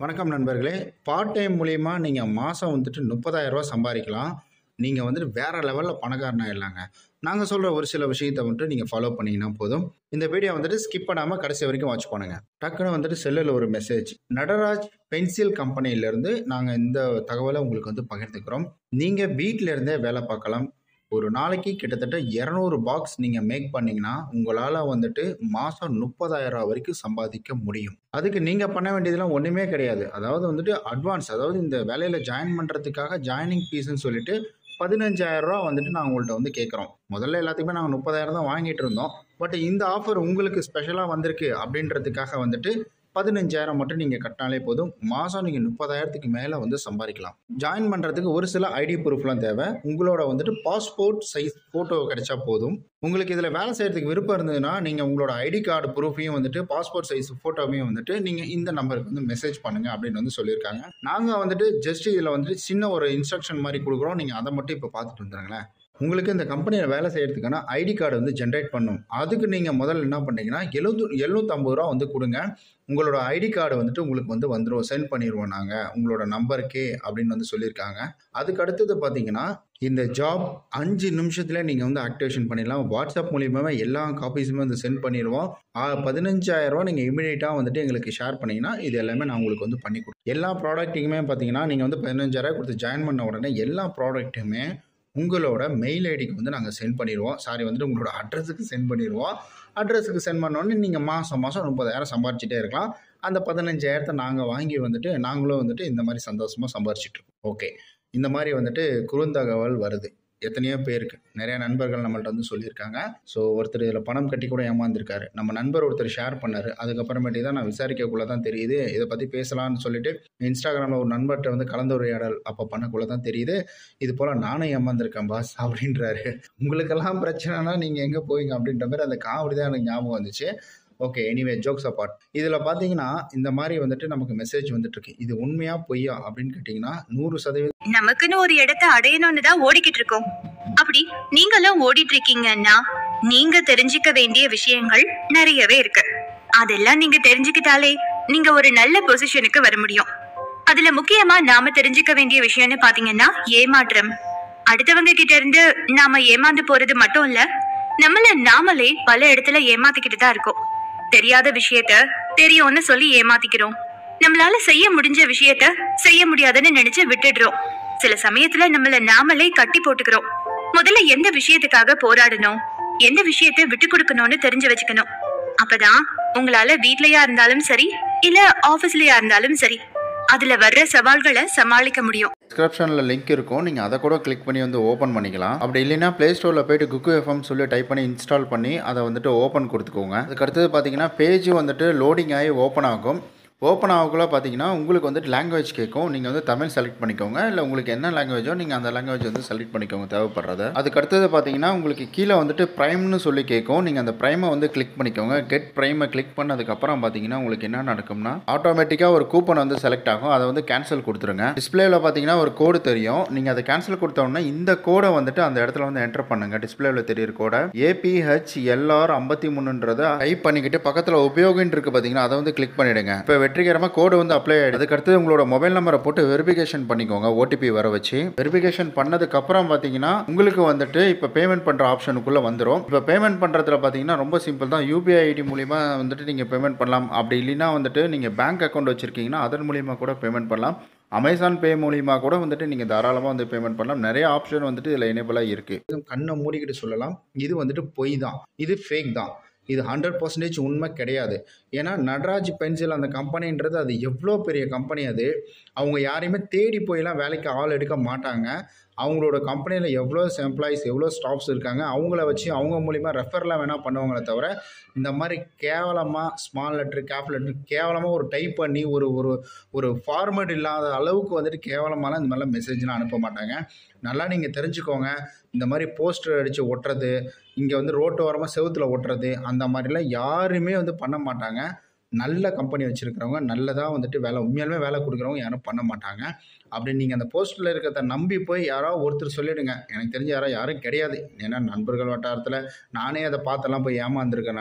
வணக்கம் நண்பர்களே part time மூலிமா நீங்கள் மாதம் வந்துட்டு முப்பதாயிரரூவா சம்பாதிக்கலாம் நீங்கள் வந்துட்டு வேறு லெவலில் பணக்காரனாக இல்லைங்க நாங்கள் சொல்கிற ஒரு சில விஷயத்தை வந்துட்டு நீங்கள் ஃபாலோ பண்ணிங்கன்னா போதும் இந்த வீடியோ வந்துட்டு ஸ்கிப் பண்ணாமல் கடைசி வரைக்கும் வாட்ச் பண்ணுங்கள் டக்குன்னு வந்துட்டு செல்லில் ஒரு மெசேஜ் நடராஜ் பென்சில் கம்பெனிலேருந்து நாங்கள் இந்த தகவலை உங்களுக்கு வந்து பகிர்ந்துக்கிறோம் நீங்கள் வீட்டில இருந்தே வேலை பார்க்கலாம் ஒரு நாளைக்கு கிட்டத்தட்ட இரநூறு பாக்ஸ் நீங்கள் மேக் பண்ணீங்கன்னா உங்களால் வந்துட்டு மாதம் முப்பதாயிரம் வரைக்கும் சம்பாதிக்க முடியும் அதுக்கு நீங்கள் பண்ண வேண்டியதெல்லாம் ஒன்றுமே கிடையாது அதாவது வந்துட்டு அட்வான்ஸ் அதாவது இந்த வேலையில் ஜாயின் பண்ணுறதுக்காக ஜாயினிங் ஃபீஸ்னு சொல்லிட்டு பதினஞ்சாயிரம் ரூபா வந்துட்டு நான் உங்கள்கிட்ட வந்து கேட்குறோம் முதல்ல எல்லாத்துக்குமே நாங்கள் முப்பதாயிரம் தான் வாங்கிட்டு இருந்தோம் பட் இந்த ஆஃபர் உங்களுக்கு ஸ்பெஷலாக வந்திருக்கு அப்படின்றதுக்காக வந்துட்டு பதினஞ்சாயிரம் மட்டும் நீங்கள் கட்டினாலே போதும் மாதம் நீங்கள் முப்பதாயிரத்துக்கு மேலே வந்து சம்பாதிக்கலாம் ஜாயின் பண்ணுறதுக்கு ஒரு சில ஐடி ப்ரூஃப்லாம் தேவை உங்களோட வந்துட்டு பாஸ்போர்ட் சைஸ் ஃபோட்டோ கிடைச்சா போதும் உங்களுக்கு இதில் வேலை செய்கிறதுக்கு விருப்பம் இருந்ததுன்னா நீங்கள் உங்களோட ஐடி கார்டு ப்ரூஃபையும் வந்துட்டு பாஸ்போர்ட் சைஸ் ஃபோட்டோவையும் வந்துட்டு நீங்கள் இந்த நம்பருக்கு வந்து மெசேஜ் பண்ணுங்கள் அப்படின்னு வந்து சொல்லியிருக்காங்க நாங்கள் வந்துட்டு ஜஸ்ட் இதில் வந்துட்டு சின்ன ஒரு இன்ஸ்ட்ரக்ஷன் மாதிரி கொடுக்குறோம் நீங்கள் அதை மட்டும் இப்போ பார்த்துட்டு வந்துடுங்களேன் உங்களுக்கு இந்த கம்பெனியில் வேலை செய்கிறதுக்கான ஐடி கார்டு வந்து ஜென்ரேட் பண்ணும் அதுக்கு நீங்கள் முதல்ல என்ன பண்ணீங்கன்னா எழுநூ எழுநூற்றம்பது ரூபா வந்து கொடுங்க உங்களோட ஐடி கார்டு வந்துட்டு உங்களுக்கு வந்து வந்துடும் சென்ட் பண்ணிடுவோம் நாங்கள் உங்களோட நம்பருக்கே அப்படின்னு வந்து சொல்லியிருக்காங்க அதுக்கு அடுத்தது பார்த்தீங்கன்னா இந்த ஜாப் அஞ்சு நிமிஷத்தில் நீங்கள் வந்து ஆக்டிவேஷன் பண்ணிடலாம் வாட்ஸ்அப் மூலியமாக எல்லா காப்பீஸுமே வந்து சென்ட் பண்ணிடுவோம் பதினஞ்சாயிரரூவா நீங்கள் இமீடியட்டாக வந்துட்டு எங்களுக்கு ஷேர் பண்ணிங்கன்னா இது எல்லாமே நான் உங்களுக்கு வந்து பண்ணி கொடுப்பேன் எல்லா ப்ராடக்ட்டுக்குமே பார்த்தீங்கன்னா நீங்கள் வந்து பதினஞ்சாயிரம் கொடுத்து ஜாயின் பண்ண உடனே எல்லா ப்ராடக்ட்டுமே உங்களோட மெயில் ஐடிக்கு வந்து நாங்கள் சென்ட் பண்ணிடுவோம் சாரி வந்துட்டு உங்களோட அட்ரஸுக்கு சென்ட் பண்ணிடுவோம் அட்ரஸுக்கு சென்ட் பண்ணோடனே நீங்கள் மாதம் மாதம் முப்பதாயிரம் சம்பாரிச்சிட்டே இருக்கலாம் அந்த பதினஞ்சாயிரத்தை நாங்கள் வாங்கி வந்துட்டு நாங்களும் வந்துட்டு இந்த மாதிரி சந்தோஷமாக சம்பாரிச்சிட்டு இருக்கோம் ஓகே இந்த மாதிரி வந்துட்டு குறுந்தகவல் வருது எத்தனையோ பேருக்கு நிறைய நண்பர்கள் நம்மள்ட்ட வந்து சொல்லியிருக்காங்க ஸோ ஒருத்தர் இதில் பணம் கட்டி கூட ஏமாந்துருக்காரு நம்ம நண்பர் ஒருத்தர் ஷேர் பண்ணார் அதுக்கப்புறமேட்டு தான் நான் விசாரிக்கக்குள்ள தான் தெரியுது இதை பற்றி பேசலாம்னு சொல்லிட்டு இன்ஸ்டாகிராமில் ஒரு நண்பர்கிட்ட வந்து கலந்துரையாடல் அப்போ பண்ணக்குள்ள தான் தெரியுது இது போல் நானும் ஏமாந்துருக்கேன் பாஸ் அப்படின்றாரு உங்களுக்கெல்லாம் பிரச்சனைனா நீங்கள் எங்கே போவீங்க அப்படின்ற மாதிரி அந்த காமெடி தான் எனக்கு ஞாபகம் வந்துச்சு ஓகே எனிவே ஜோக்ஸ் அப்பார்ட் இதில் பார்த்தீங்கன்னா இந்த மாதிரி வந்துட்டு நமக்கு மெசேஜ் வந்துட்டு இருக்கு இது உண்மையா பொய்யா அப்படின்னு கேட்டிங்கன்னா நூறு சதவீதம் நமக்குன்னு ஒரு இடத்தை அடையணும்னு தான் ஓடிக்கிட்டு இருக்கோம் அப்படி நீங்களும் ஓடிட்டு இருக்கீங்கன்னா நீங்க தெரிஞ்சுக்க வேண்டிய விஷயங்கள் நிறையவே இருக்கு அதெல்லாம் நீங்க தெரிஞ்சுக்கிட்டாலே நீங்க ஒரு நல்ல பொசிஷனுக்கு வர முடியும் அதுல முக்கியமா நாம தெரிஞ்சுக்க வேண்டிய விஷயம்னு பாத்தீங்கன்னா ஏமாற்றம் அடுத்தவங்க கிட்ட இருந்து நாம ஏமாந்து போறது மட்டும் இல்ல நம்மள நாமளே பல இடத்துல ஏமாத்திக்கிட்டு தான் இருக்கோம் தெரியாத விஷயத்த தெரியும்னு சொல்லி ஏமாத்திக்கிறோம் நம்மளால செய்ய முடிஞ்ச விஷயத்த செய்ய முடியாதுன்னு நினைச்சு விட்டுடுறோம் சில சமயத்துல நம்மள நாமளே கட்டி போட்டுக்கிறோம் முதல்ல எந்த விஷயத்துக்காக போராடணும் எந்த விஷயத்த விட்டு கொடுக்கணும்னு தெரிஞ்சு வச்சுக்கணும் அப்பதான் உங்களால வீட்லயா இருந்தாலும் சரி இல்ல ஆபீஸ்லயா இருந்தாலும் சரி அதுல வர்ற சவால்களை சமாளிக்க முடியும் டிஸ்கிரிப்ஷனில் லிங்க் இருக்கும் நீங்கள் அதை கூட கிளிக் பண்ணி வந்து ஓப்பன் பண்ணிக்கலாம் அப்படி இல்லைன்னா ப்ளே ஸ்டோரில் போயிட்டு குக்கு எஃப்எம் சொல்லி டைப் பண்ணி இன்ஸ்டால் பண்ணி அதை வந்துட்டு ஓப்பன் கொடுத்துக்கோங்க அதுக்கு அடுத்தது பார்த்தீங்கன்னா பேஜ் வந்துட்டு லோடிங் ஆகி ஓப்பன் ஆகும் ஓப்பன் ஆகக்குள்ள பார்த்தீங்கன்னா உங்களுக்கு வந்துட்டு லாங்குவேஜ் கேட்கும் நீங்கள் வந்து தமிழ் செலக்ட் பண்ணிக்கோங்க இல்லை உங்களுக்கு என்ன லாங்குவேஜோ நீங்கள் அந்த லாங்குவேஜ் வந்து செலக்ட் பண்ணிக்கோங்க தேவைப்படுறத அதுக்கு அடுத்தது பார்த்தீங்கன்னா உங்களுக்கு கீழே வந்துட்டு ப்ரைம்னு சொல்லி கேட்கும் நீங்கள் அந்த ப்ரைமை வந்து கிளிக் பண்ணிக்கோங்க கெட் ப்ரைமை கிளிக் பண்ணதுக்கப்புறம் பார்த்தீங்கன்னா உங்களுக்கு என்ன நடக்கும்னா ஆட்டோமேட்டிக்காக ஒரு கூப்பன் வந்து செலக்ட் ஆகும் அதை வந்து கேன்சல் கொடுத்துருங்க டிஸ்பிளேவில் பார்த்தீங்கன்னா ஒரு கோடு தெரியும் நீங்கள் அதை கேன்சல் கொடுத்த உடனே இந்த கோடை வந்துட்டு அந்த இடத்துல வந்து என்டர் பண்ணுங்க டிஸ்பிளேவில் தெரியுற கோடை ஏபிஹெச் எல்ஆர் ஐம்பத்தி மூணுன்றதை டைப் பண்ணிக்கிட்டு பக்கத்தில் உபயோகின்னு இருக்கு பார்த்தீங்கன்னா அதை வந்து கிளிக் பண்ணிடுங்க இப்போ வெற்றிகரமாக கோடு வந்து அப்ளை ஆகிடுது அதுக்கடுத்து உங்களோட மொபைல் நம்பரை போட்டு வெரிஃபிகேஷன் பண்ணிக்கோங்க ஓடிபி வர வச்சு வெரிஃபிகேஷன் பண்ணதுக்கு அப்புறம் பார்த்தீங்கன்னா உங்களுக்கு வந்துட்டு இப்போ பேமெண்ட் பண்ணுற ஆப்ஷனுக்குள்ளே வந்துடும் இப்போ பேமெண்ட் பண்ணுறதுல பார்த்தீங்கன்னா ரொம்ப சிம்பிள் தான் யூபிஐ ஐடி மூலிமா வந்துட்டு நீங்கள் பேமெண்ட் பண்ணலாம் அப்படி இல்லைன்னா வந்துட்டு நீங்கள் பேங்க் அக்கௌண்ட் வச்சுருக்கீங்கன்னா அதன் மூலிமா கூட பேமெண்ட் பண்ணலாம் அமேசான் பே மூலிமா கூட வந்துட்டு நீங்கள் தாராளமாக வந்து பேமெண்ட் பண்ணலாம் நிறைய ஆப்ஷன் வந்துட்டு இதில் எனேபிளாக இருக்குது கண்ணை மூடிக்கிட்டு சொல்லலாம் இது வந்துட்டு பொய் தான் இது ஃபேக் தான் இது ஹண்ட்ரட் பர்சன்டேஜ் உண்மை கிடையாது ஏன்னா நடராஜ் பென்சில் அந்த கம்பெனின்றது அது எவ்வளோ பெரிய கம்பெனி அது அவங்க யாரையுமே தேடி போயெல்லாம் வேலைக்கு ஆள் எடுக்க மாட்டாங்க அவங்களோட கம்பெனியில் எவ்வளோ எம்ப்ளாயிஸ் எவ்வளோ ஸ்டாஃப்ஸ் இருக்காங்க அவங்கள வச்சு அவங்க மூலிமா ரெஃபர்லாம் வேணால் பண்ணுவாங்களே தவிர இந்த மாதிரி கேவலமாக ஸ்மால் லெட்ரு கேப் லெட்ரு கேவலமாக ஒரு டைப் பண்ணி ஒரு ஒரு ஒரு ஃபார்மேட் இல்லாத அளவுக்கு வந்துட்டு கேவலமாலாம் இந்த மாதிரிலாம் மெசேஜ்லாம் அனுப்ப மாட்டாங்க நல்லா நீங்கள் தெரிஞ்சுக்கோங்க இந்த மாதிரி போஸ்டர் அடித்து ஒட்டுறது இங்கே வந்து ரோட்டு ஓரமாக செவுத்தில் ஒட்டுறது அந்த மாதிரிலாம் யாருமே வந்து பண்ண மாட்டாங்க நல்ல கம்பெனி வச்சுருக்கிறவங்க நல்லதாக வந்துட்டு வேலை உண்மையாலுமே வேலை கொடுக்குறவங்க யாரும் பண்ண மாட்டாங்க அப்படி நீங்கள் அந்த போஸ்ட்டில் இருக்கிறத நம்பி போய் யாரோ ஒருத்தர் சொல்லிவிடுங்க எனக்கு தெரிஞ்ச யாரோ யாரும் கிடையாது ஏன்னா நண்பர்கள் வட்டாரத்தில் நானே அதை பார்த்தெல்லாம் போய் ஏமாந்துருக்கேன் நான்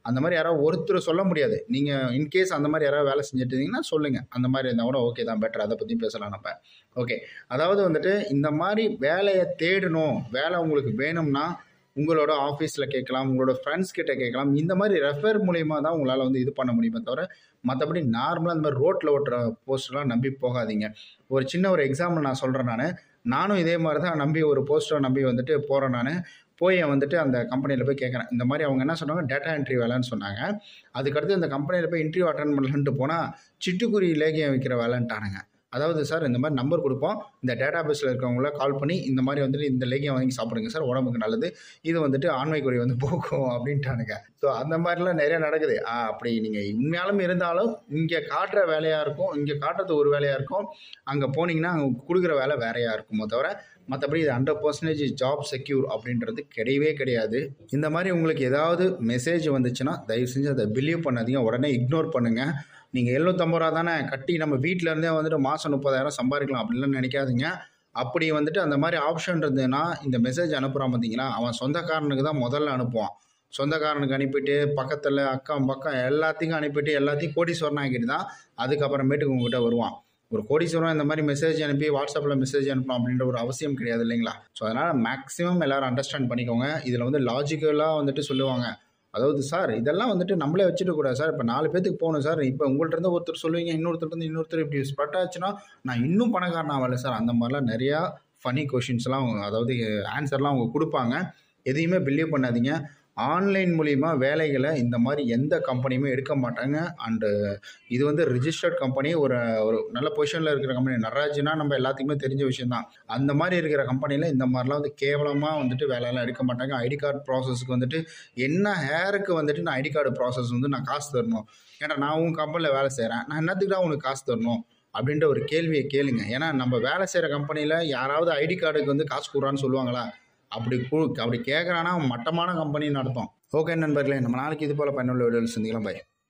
அந்த மாதிரி யாராவது ஒருத்தர் சொல்ல முடியாது நீங்கள் இன்கேஸ் அந்த மாதிரி யாராவது வேலை செஞ்சுட்டு இருந்தீங்கன்னா சொல்லுங்கள் அந்த மாதிரி இருந்தால் கூட ஓகே தான் பெட்டர் அதை பற்றி பேசலாம் நம்ம ஓகே அதாவது வந்துட்டு இந்த மாதிரி வேலையை தேடணும் வேலை உங்களுக்கு வேணும்னா உங்களோட ஆஃபீஸில் கேட்கலாம் உங்களோட ஃப்ரெண்ட்ஸ் கிட்ட கேட்கலாம் இந்த மாதிரி ரெஃபர் மூலியமாக தான் உங்களால் வந்து இது பண்ண முடியுமே தவிர மற்றபடி நார்மலாக இந்த மாதிரி ரோட்டில் ஓட்டுற போஸ்டெலாம் நம்பி போகாதீங்க ஒரு சின்ன ஒரு எக்ஸாம்பிள் நான் சொல்கிறேன் நான் நானும் இதே மாதிரி தான் நம்பி ஒரு போஸ்டரை நம்பி வந்துட்டு போகிறேன் நான் போய் வந்துட்டு அந்த கம்பெனியில் போய் கேட்குறேன் இந்த மாதிரி அவங்க என்ன சொன்னாங்க டேட்டா என்ட்ரி வேலைன்னு சொன்னாங்க அதுக்கடுத்து இந்த கம்பெனியில் போய் இன்டர்வியூ அட்டன் பண்ணலான்ட்டு போனால் சிட்டுக்குருவி லேகியம் வைக்கிற வேலைன்ட்டானுங்க அதாவது சார் இந்த மாதிரி நம்பர் கொடுப்போம் இந்த டேட்டா பேஸில் இருக்கிறவங்கள கால் பண்ணி இந்த மாதிரி வந்துட்டு இந்த லேகியம் வாங்கி சாப்பிடுங்க சார் உடம்புக்கு நல்லது இது வந்துட்டு ஆண்மைக்குறி வந்து போக்கும் அப்படின்ட்டானுங்க ஸோ அந்த மாதிரிலாம் நிறைய நடக்குது ஆ, அப்படி நீங்கள் உண்மையாலும் இருந்தாலும் இங்கே காட்டுற வேலையாக இருக்கும் இங்கே காட்டுறது ஒரு வேலையாக இருக்கும் அங்கே போனீங்கன்னா அங்கே கொடுக்குற வேலை வேறையாக இருக்குமோ தவிர மற்றபடி இது ஹண்ட்ரட் பர்சன்டேஜ் ஜாப் செக்யூர் அப்படின்றது கிடையவே கிடையாது இந்த மாதிரி உங்களுக்கு ஏதாவது மெசேஜ் வந்துச்சுன்னா தயவு செஞ்சு அதை பிலீவ் பண்ணாதீங்க உடனே இக்னோர் பண்ணுங்கள் நீங்கள் எழுநூற்றம்பது ரூபா தானே கட்டி நம்ம வீட்டில் இருந்தே வந்துட்டு மாதம் முப்பதாயிரம் சம்பாதிக்கலாம் அப்படின்லாம் நினைக்காதீங்க அப்படி வந்துட்டு அந்த மாதிரி ஆப்ஷன் இருந்ததுன்னா இந்த மெசேஜ் அனுப்புகிறான் பார்த்தீங்களா அவன் சொந்தக்காரனுக்கு தான் முதல்ல அனுப்புவான் சொந்தக்காரனுக்கு அனுப்பிட்டு பக்கத்தில் அக்கம் பக்கம் எல்லாத்தையும் அனுப்பிட்டு எல்லாத்தையும் கோடீஸ்வரன் ஆக்கிட்டு தான் அதுக்கப்புறமேட்டுக்கு உங்ககிட்ட வருவான் ஒரு கோடீஸ்வரன் இந்த மாதிரி மெசேஜ் அனுப்பி வாட்ஸ்அப்பில் மெசேஜ் அனுப்பணும் அப்படின்ற ஒரு அவசியம் கிடையாது இல்லைங்களா ஸோ அதனால் மேக்ஸிமம் எல்லாரும் அண்டர்ஸ்டாண்ட் பண்ணிக்கோங்க இதில் வந்து லாஜிக்கலாக வந்துட்டு சொல்லுவாங்க அதாவது சார் இதெல்லாம் வந்துட்டு நம்மளே வச்சுட்டு கூடாது சார் இப்போ நாலு பேத்துக்கு போகணும் சார் இப்போ உங்கள்ட்ட இருந்து ஒருத்தர் சொல்லுவீங்க இன்னொருத்தர் இருந்து இன்னொருத்தர் இப்படி ஸ்ப்ரெட் ஆச்சுன்னா நான் இன்னும் பணக்காரன் ஆகலை சார் அந்த மாதிரிலாம் நிறையா ஃபனி கொஷின்ஸ்லாம் அதாவது ஆன்சர்லாம் அவங்க கொடுப்பாங்க எதையுமே பிலீவ் பண்ணாதீங்க ஆன்லைன் மூலிமா வேலைகளை இந்த மாதிரி எந்த கம்பெனியுமே எடுக்க மாட்டாங்க அண்டு இது வந்து ரிஜிஸ்டர்ட் கம்பெனி ஒரு ஒரு நல்ல பொசிஷனில் இருக்கிற கம்பெனி நடராஜ்னா நம்ம எல்லாத்துக்குமே தெரிஞ்ச விஷயம்தான் அந்த மாதிரி இருக்கிற கம்பெனியில் இந்த மாதிரிலாம் வந்து கேவலமாக வந்துட்டு வேலையெல்லாம் எடுக்க மாட்டாங்க ஐடி கார்டு ப்ராசஸ்க்கு வந்துட்டு என்ன ஹேருக்கு வந்துட்டு நான் ஐடி கார்டு ப்ராசஸ் வந்து நான் காசு தரணும் ஏன்னா நான் உன் கம்பெனியில் வேலை செய்கிறேன் நான் என்னத்துக்கு தான் உனக்கு காசு தரணும் அப்படின்ற ஒரு கேள்வியை கேளுங்க ஏன்னா நம்ம வேலை செய்கிற கம்பெனியில் யாராவது ஐடி கார்டுக்கு வந்து காசு கொடுறான்னு சொல்லுவாங்களா அப்படி கு அப்படி கேட்குறான்னா அவன் மட்டமான கம்பெனின்னு அர்த்தம் ஓகே நண்பர்களே நம்ம நாளைக்கு இது போல் பயனுள்ள வீடியோவில் சந்திக்கலாம் பாய்